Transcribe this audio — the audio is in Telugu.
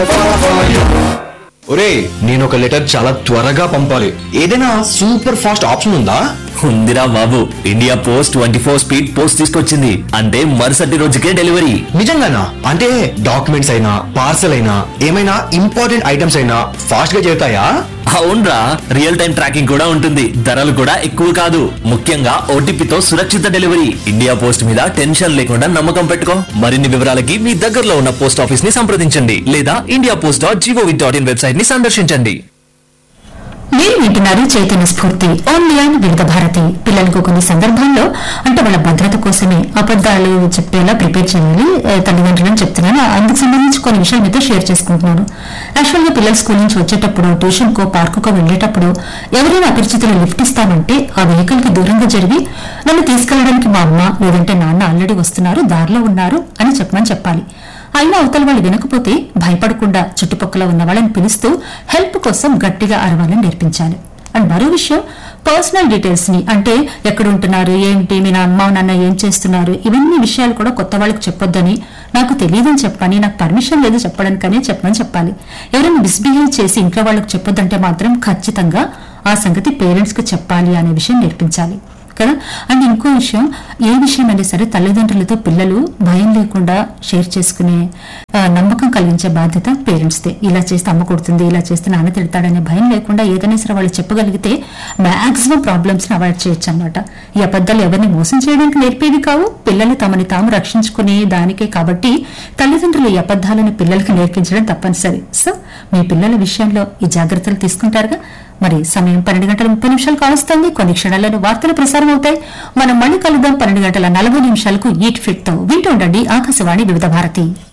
ఒరే నేను ఒక లెటర్ చాలా త్వరగా పంపాలి ఏదైనా సూపర్ ఫాస్ట్ ఆప్షన్ ఉందా ఉందిరా బాబు India post twenty four speed post తీసుకొచ్చింది అంటే మరుసటి రోజుకే డెలివరీ నిజంగానా అంటే డాక్యుమెంట్స్ అయినా పార్సల్ అయినా ఏమైనా ఇంపార్టెంట్ ఐటమ్స్ అయినా ఫాస్ట్ గా చేరుతాయా అవునరా రియల్ టైం ట్రాకింగ్ కూడా ఉంటుంది ధరలు కూడా ఎక్కువ కాదు ముఖ్యంగా ఓటీపీతో సురక్షిత డెలివరీ ఇండియా పోస్ట్ మీద టెన్షన్ లేకుండా నమ్మకం పెట్టుకో మరిన్ని వివరాలకి మీ దగ్గరలో ఉన్న పోస్ట్ ఆఫీస్ ని సంప్రదించండి లేదా India post dot GOV dot in website ని సందర్శించండి మీరు వింటున్నారు చైతన్య స్ఫూర్తి ఓన్లీ అండ్ వివిధ భారతి పిల్లలకు కొన్ని సందర్భాల్లో అంటే వాళ్ళ భద్రత కోసమే అబద్దాలు చెప్పేలా ప్రిపేర్ చేయాలి ఏ, తల్లిదండ్రులని చెప్తున్నాను అందుకు సంబంధించి కొన్ని విషయాలు మీతో షేర్ చేసుకుంటున్నాను యాక్చువల్ గా పిల్లలు స్కూల్ నుంచి వచ్చేటప్పుడు ట్యూషన్ కో పార్కుకో వెళ్ళేటప్పుడు ఎవరైనా అపరిచితులు లిఫ్ట్ ఇస్తామంటే ఆ వెహికల్ కి దూరంగా జరిగి నన్ను తీసుకెళ్ళడానికి మా అమ్మ లేదంటే నాన్న ఆల్రెడీ వస్తున్నారు దారిలో ఉన్నారు అని చెప్పమని చెప్పాలి అయినా అవతల వాళ్ళు వినకపోతే భయపడకుండా చుట్టుపక్కల ఉన్న వాళ్ళని పిలుస్తూ హెల్ప్ కోసం గట్టిగా అరవాలని నేర్పించాలి అండ్ మరో విషయం పర్సనల్ డీటెయిల్స్ ని అంటే ఎక్కడ ఉంటున్నారు ఏంటి మీ నా అమ్మ నాన్న ఏం చేస్తున్నారు ఇవన్నీ విషయాలు కూడా కొత్త వాళ్ళకి చెప్పొద్దని నాకు తెలియదని చెప్పని నాకు పర్మిషన్ లేదు చెప్పడానికనే చెప్పమని చెప్పాలి ఎవరైనా మిస్బిహేవ్ చేసి ఇంట్లో వాళ్ళకి చెప్పొద్దంటే మాత్రం ఖచ్చితంగా ఆ సంగతి పేరెంట్స్ కి చెప్పాలి అనే విషయం నేర్పించాలి కదా అండ్ ఇంకో విషయం ఏ విషయం అయినా సరే తల్లిదండ్రులతో పిల్లలు భయం లేకుండా షేర్ చేసుకునే ఆ, నమ్మకం కలిగించే బాధ్యత పేరెంట్స్దే ఇలా చేస్తే అమ్మ కొడుతుంది ఇలా చేస్తే నాన్న తిడతాడనే భయం లేకుండా ఏదైనా సరే వాళ్ళు చెప్పగలిగితే మాక్సిమం ప్రాబ్లమ్స్ ని అవాయిడ్ చేయొచ్చు అనమాట ఈ అబద్ధాలు ఎవరిని మోసం చేయడానికి నేర్పేవి కావు పిల్లలు తమని తాము రక్షించుకునే దానికే కాబట్టి తల్లిదండ్రులు ఈ అబద్ధాలను పిల్లలకి నేర్పించడం తప్పనిసరి సో మీ పిల్లల విషయంలో ఈ జాగ్రత్తలు తీసుకుంటారుగా మరి సమయం పన్నెండు గంటల ముప్పై నిమిషాలు కావస్తుంది కొన్ని క్షణాలను వార్తలు ప్రసారం అవుతాయి మనం మళ్ళీ కలుద్దాం పన్నెండు గంటల నలభై నిమిషాలకు ఈట్ ఫిట్ తో వింటూ ఉండండి ఆకాశవాణి వివిధ భారతి